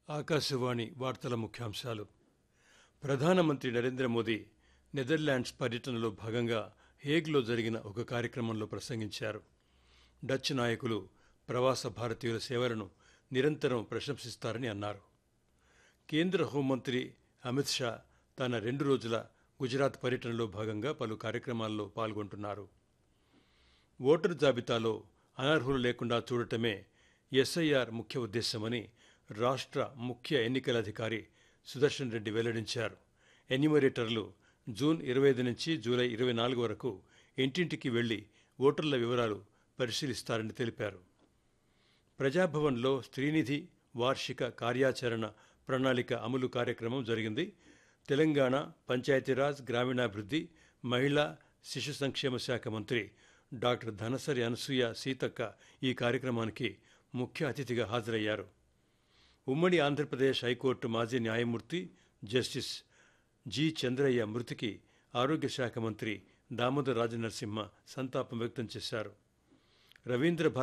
ఆకాశవాణి వార్తల ముఖ్యాంశాలు ప్రధానమంత్రి నరేంద్ర మోదీ నెదర్లాండ్స్ పర్యటనలో భాగంగా హేగ్లో జరిగిన ఒక కార్యక్రమంలో ప్రసంగించారు డచ్ నాయకులు ప్రవాస భారతీయుల సేవలను నిరంతరం ప్రశంసిస్తారని అన్నారు కేంద్ర హోంమంత్రి అమిత్ షా తన రెండు రోజుల గుజరాత్ పర్యటనలో భాగంగా పలు కార్యక్రమాల్లో పాల్గొంటున్నారు ఓటరు జాబితాలో అనర్హులు లేకుండా చూడటమే ఎస్ఐఆర్ ముఖ్య ఉద్దేశమని రాష్ట్ర ముఖ్య ఎన్నికల అధికారి సుదర్శన్ రెడ్డి వెల్లడించారు ఎన్యూమరేటర్లు జూన్ ఇరవై ఐదు నుంచి జూలై ఇరవై నాలుగు వరకు ఇంటింటికి వెళ్లి ఓటర్ల వివరాలు పరిశీలిస్తారని తెలిపారు ప్రజాభవన్లో స్త్రీనిధి వార్షిక కార్యాచరణ ప్రణాళిక అమలు కార్యక్రమం జరిగింది తెలంగాణ పంచాయతీరాజ్ గ్రామీణాభివృద్ధి మహిళా శిశు సంక్షేమ శాఖ మంత్రి డాక్టర్ ధనసరి అనసూయ సీతక్క ఈ కార్యక్రమానికి ముఖ్య అతిథిగా హాజరయ్యారు ఉమ్మడి ఆంధ్రప్రదేశ్ హైకోర్టు మాజీ న్యాయమూర్తి జస్టిస్ జి చంద్రయ్య మృతికి ఆరోగ్య శాఖ మంత్రి దామోదర్ రాజనరసింహ సంతాపం వ్యక్తం చేశారు రవీంద్ర